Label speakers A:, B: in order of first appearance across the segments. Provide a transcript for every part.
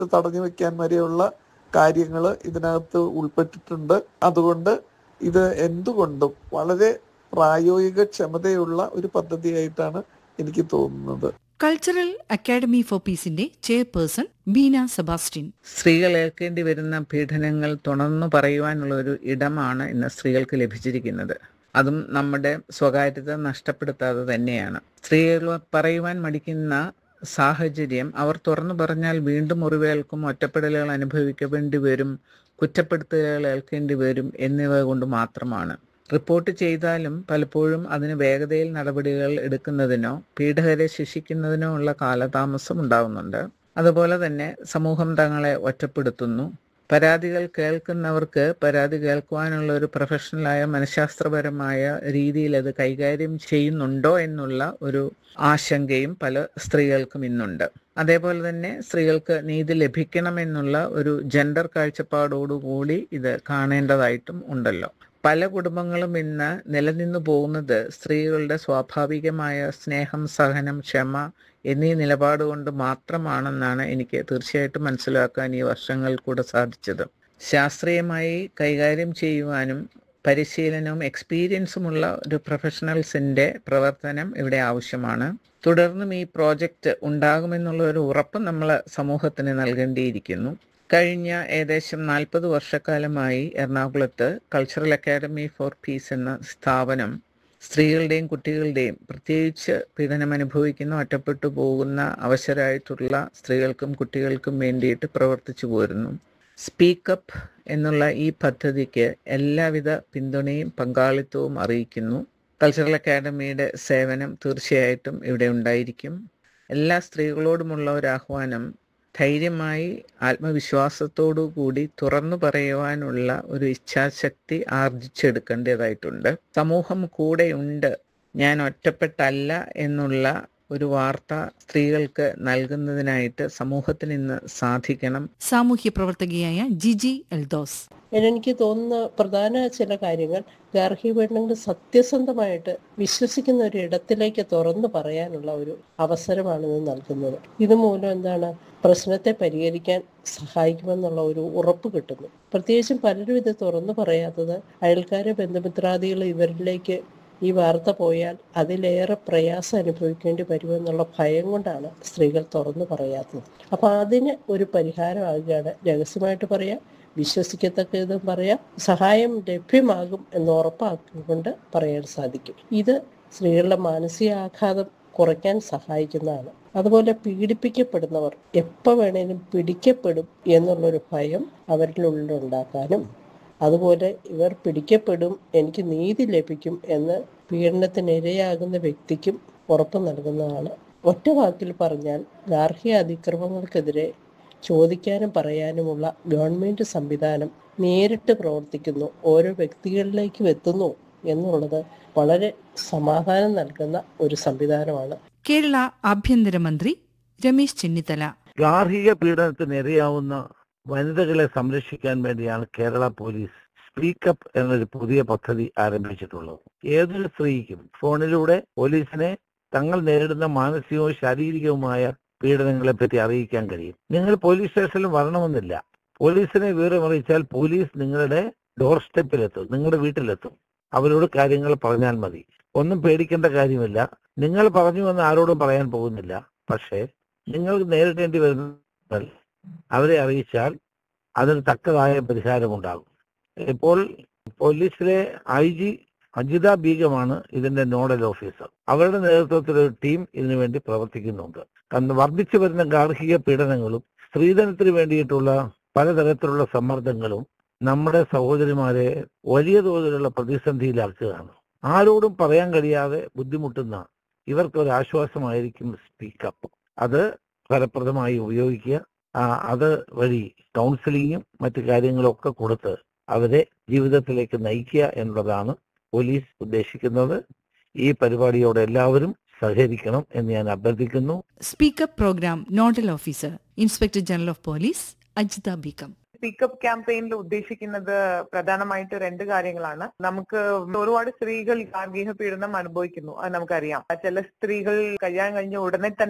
A: തടഞ്ഞു വെക്കാൻ വരെയുള്ള കാര്യങ്ങൾ ഇതിനകത്ത് ഉൾപ്പെട്ടിട്ടുണ്ട് അതുകൊണ്ട് ഇത് എന്തുകൊണ്ടും വളരെ പ്രായോഗിക ക്ഷമതയുള്ള ഒരു പദ്ധതിയായിട്ടാണ് എനിക്ക് തോന്നുന്നത്
B: കൾച്ചറൽ അക്കാദമി ഫോർ പീസിന്റെ ചെയർപേഴ്സൺ ബീന സെബാസ്റ്റ്യൻ
C: സ്ത്രീകൾ ഏൽക്കേണ്ടി വരുന്ന പീഡനങ്ങൾ തുറന്നു പറയുവാനുള്ള ഒരു ഇടമാണ് ഇന്ന് സ്ത്രീകൾക്ക് ലഭിച്ചിരിക്കുന്നത് അതും നമ്മുടെ സ്വകാര്യത നഷ്ടപ്പെടുത്താതെ തന്നെയാണ് സ്ത്രീകൾ പറയുവാൻ മടിക്കുന്ന സാഹചര്യം അവർ തുറന്നു പറഞ്ഞാൽ വീണ്ടും മുറിവേൽക്കും ഒറ്റപ്പെടലുകൾ അനുഭവിക്കേണ്ടി വരും കുറ്റപ്പെടുത്തലുകൾ ഏൽക്കേണ്ടി വരും എന്നിവ കൊണ്ട് മാത്രമാണ് റിപ്പോർട്ട് ചെയ്താലും പലപ്പോഴും അതിന് വേഗതയിൽ നടപടികൾ എടുക്കുന്നതിനോ പീഡകരെ ശിക്ഷിക്കുന്നതിനോ ഉള്ള കാലതാമസം ഉണ്ടാകുന്നുണ്ട് അതുപോലെ തന്നെ സമൂഹം തങ്ങളെ ഒറ്റപ്പെടുത്തുന്നു പരാതികൾ കേൾക്കുന്നവർക്ക് പരാതി കേൾക്കുവാനുള്ള ഒരു പ്രൊഫഷണലായ മനഃശാസ്ത്രപരമായ രീതിയിൽ അത് കൈകാര്യം ചെയ്യുന്നുണ്ടോ എന്നുള്ള ഒരു ആശങ്കയും പല സ്ത്രീകൾക്കും ഇന്നുണ്ട് അതേപോലെ തന്നെ സ്ത്രീകൾക്ക് നീതി ലഭിക്കണമെന്നുള്ള ഒരു ജെൻഡർ കാഴ്ചപ്പാടോടുകൂടി ഇത് കാണേണ്ടതായിട്ടും ഉണ്ടല്ലോ പല കുടുംബങ്ങളും ഇന്ന് നിലനിന്നു പോകുന്നത് സ്ത്രീകളുടെ സ്വാഭാവികമായ സ്നേഹം സഹനം ക്ഷമ എന്നീ നിലപാട് കൊണ്ട് മാത്രമാണെന്നാണ് എനിക്ക് തീർച്ചയായിട്ടും മനസ്സിലാക്കാൻ ഈ വർഷങ്ങൾ കൂടെ സാധിച്ചത് ശാസ്ത്രീയമായി കൈകാര്യം ചെയ്യുവാനും പരിശീലനവും എക്സ്പീരിയൻസുമുള്ള ഒരു പ്രൊഫഷണൽസിൻ്റെ പ്രവർത്തനം ഇവിടെ ആവശ്യമാണ് തുടർന്നും ഈ പ്രോജക്റ്റ് ഉണ്ടാകുമെന്നുള്ള ഒരു ഉറപ്പ് നമ്മൾ സമൂഹത്തിന് നൽകേണ്ടിയിരിക്കുന്നു കഴിഞ്ഞ ഏകദേശം നാൽപ്പത് വർഷക്കാലമായി എറണാകുളത്ത് കൾച്ചറൽ അക്കാദമി ഫോർ പീസ് എന്ന സ്ഥാപനം സ്ത്രീകളുടെയും കുട്ടികളുടെയും പ്രത്യേകിച്ച് പീഡനം അനുഭവിക്കുന്ന ഒറ്റപ്പെട്ടു പോകുന്ന അവശരായിട്ടുള്ള സ്ത്രീകൾക്കും കുട്ടികൾക്കും വേണ്ടിയിട്ട് പ്രവർത്തിച്ചു പോരുന്നു സ്പീക്കപ്പ് എന്നുള്ള ഈ പദ്ധതിക്ക് എല്ലാവിധ പിന്തുണയും പങ്കാളിത്തവും അറിയിക്കുന്നു കൾച്ചറൽ അക്കാദമിയുടെ സേവനം തീർച്ചയായിട്ടും ഇവിടെ ഉണ്ടായിരിക്കും എല്ലാ സ്ത്രീകളോടുമുള്ള ഒരു ആഹ്വാനം ധൈര്യമായി ആത്മവിശ്വാസത്തോടു കൂടി തുറന്നു പറയുവാനുള്ള ഒരു ഇച്ഛാശക്തി ആർജിച്ചെടുക്കേണ്ടതായിട്ടുണ്ട് സമൂഹം കൂടെയുണ്ട് ഞാൻ ഒറ്റപ്പെട്ടല്ല എന്നുള്ള ഒരു വാർത്ത സ്ത്രീകൾക്ക് നൽകുന്നതിനായിട്ട് സമൂഹത്തിന് ഇന്ന് സാധിക്കണം
B: സാമൂഹ്യ പ്രവർത്തകയായ ജിജി എൽദോസ്
D: എനിക്ക് തോന്നുന്ന പ്രധാന ചില കാര്യങ്ങൾ ഗാർഹിക പീഡനങ്ങൾ സത്യസന്ധമായിട്ട് വിശ്വസിക്കുന്ന ഒരു ഇടത്തിലേക്ക് തുറന്നു പറയാനുള്ള ഒരു അവസരമാണ് ഇത് നൽകുന്നത് ഇതുമൂലം എന്താണ് പ്രശ്നത്തെ പരിഹരിക്കാൻ സഹായിക്കുമെന്നുള്ള ഒരു ഉറപ്പ് കിട്ടുന്നു പ്രത്യേകിച്ചും പലരും ഇത് തുറന്നു പറയാത്തത് അയൽക്കാരെ ബന്ധുമിത്രാദികൾ ഇവരിലേക്ക് ഈ വാർത്ത പോയാൽ അതിലേറെ പ്രയാസം അനുഭവിക്കേണ്ടി വരുമെന്നുള്ള ഭയം കൊണ്ടാണ് സ്ത്രീകൾ തുറന്നു പറയാത്തത് അപ്പൊ അതിന് ഒരു പരിഹാരമാകുകയാണ് രഹസ്യമായിട്ട് പറയാം വിശ്വസിക്കത്തക്ക ഇതും പറയാം സഹായം ലഭ്യമാകും എന്ന് ഉറപ്പാക്കിക്കൊണ്ട് പറയാൻ സാധിക്കും ഇത് സ്ത്രീകളുടെ മാനസികാഘാതം കുറയ്ക്കാൻ സഹായിക്കുന്നതാണ് അതുപോലെ പീഡിപ്പിക്കപ്പെടുന്നവർ എപ്പോൾ വേണേലും പിടിക്കപ്പെടും എന്നുള്ളൊരു ഭയം അവരിൽ ഉള്ളിലുണ്ടാക്കാനും അതുപോലെ ഇവർ പിടിക്കപ്പെടും എനിക്ക് നീതി ലഭിക്കും എന്ന് പീഡനത്തിനിരയാകുന്ന വ്യക്തിക്കും ഉറപ്പ് നൽകുന്നതാണ് ഒറ്റ വാക്കിൽ പറഞ്ഞാൽ ഗാർഹിക അതിക്രമങ്ങൾക്കെതിരെ ചോദിക്കാനും പറയാനുമുള്ള ഗവൺമെന്റ് സംവിധാനം നേരിട്ട് പ്രവർത്തിക്കുന്നു ഓരോ വ്യക്തികളിലേക്കും എത്തുന്നു എന്നുള്ളത് വളരെ സമാധാനം നൽകുന്ന ഒരു സംവിധാനമാണ്
B: കേരള ആഭ്യന്തരമന്ത്രി രമേശ് ചെന്നിത്തല
E: ഗാർഹിക പീഡനത്തിന് ഇരയാവുന്ന വനിതകളെ സംരക്ഷിക്കാൻ വേണ്ടിയാണ് കേരള പോലീസ് സ്പീക്കപ്പ് എന്നൊരു പുതിയ പദ്ധതി ആരംഭിച്ചിട്ടുള്ളത് ഏതൊരു സ്ത്രീക്കും ഫോണിലൂടെ പോലീസിനെ തങ്ങൾ നേരിടുന്ന മാനസികവും ശാരീരികവുമായ പീഡനങ്ങളെ പറ്റി അറിയിക്കാൻ കഴിയും നിങ്ങൾ പോലീസ് സ്റ്റേഷനിൽ വരണമെന്നില്ല പോലീസിനെ വിവരം അറിയിച്ചാൽ പോലീസ് നിങ്ങളുടെ ഡോർ സ്റ്റെപ്പിലെത്തും നിങ്ങളുടെ വീട്ടിലെത്തും അവരോട് കാര്യങ്ങൾ പറഞ്ഞാൽ മതി ഒന്നും പേടിക്കേണ്ട കാര്യമില്ല നിങ്ങൾ പറഞ്ഞു എന്ന് ആരോടും പറയാൻ പോകുന്നില്ല പക്ഷേ നിങ്ങൾക്ക് നേരിടേണ്ടി വരുന്ന അവരെ അറിയിച്ചാൽ അതിന് തക്കതായ പരിഹാരമുണ്ടാകും ഇപ്പോൾ പോലീസിലെ ഐ ജി അജിത ബീഗമാണ് ഇതിന്റെ നോഡൽ ഓഫീസർ അവരുടെ നേതൃത്വത്തിൽ ഒരു ടീം ഇതിനു വേണ്ടി പ്രവർത്തിക്കുന്നുണ്ട് കാരണം വർദ്ധിച്ചു വരുന്ന ഗാർഹിക പീഡനങ്ങളും സ്ത്രീധനത്തിന് വേണ്ടിയിട്ടുള്ള പലതരത്തിലുള്ള സമ്മർദ്ദങ്ങളും നമ്മുടെ സഹോദരിമാരെ വലിയ തോതിലുള്ള പ്രതിസന്ധിയിലാക്കുകയാണ് ആരോടും പറയാൻ കഴിയാതെ ബുദ്ധിമുട്ടുന്ന ഇവർക്ക് ഒരു ആശ്വാസമായിരിക്കും സ്പീക്കപ്പ് അത് ഫലപ്രദമായി ഉപയോഗിക്കുക ആ, അത് വഴി കൗൺസിലിങ്ങും മറ്റു കാര്യങ്ങളും ഒക്കെ കൊടുത്ത് അവരെ ജീവിതത്തിലേക്ക് നയിക്കുക എന്നുള്ളതാണ് പോലീസ് ഉദ്ദേശിക്കുന്നത് ഈ പരിപാടിയോട് എല്ലാവരും സഹകരിക്കണം എന്ന് ഞാൻ അഭ്യർത്ഥിക്കുന്നു
B: speak up program nodal officer inspector general of police Ajitha Begum
F: speak up ക്യാമ്പയിനിൽ ഉദ്ദേശിക്കുന്നത് പ്രധാനമായിട്ട് രണ്ട് കാര്യങ്ങളാണ് നമുക്ക് ഒരുപാട് സ്ത്രീകൾ ഗാർഹിക പീഡനം അനുഭവിക്കുന്നു അത് നമുക്കറിയാം ചില സ്ത്രീകൾ കല്യാണം കഴിഞ്ഞ ഉടനെ തന്നെ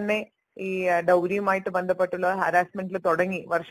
F: ഈ ഡൗരിയുമായിട്ട് ബന്ധപ്പെട്ടുള്ള ഹാരാസ്മെന്റിൽ തുടങ്ങി വർഷം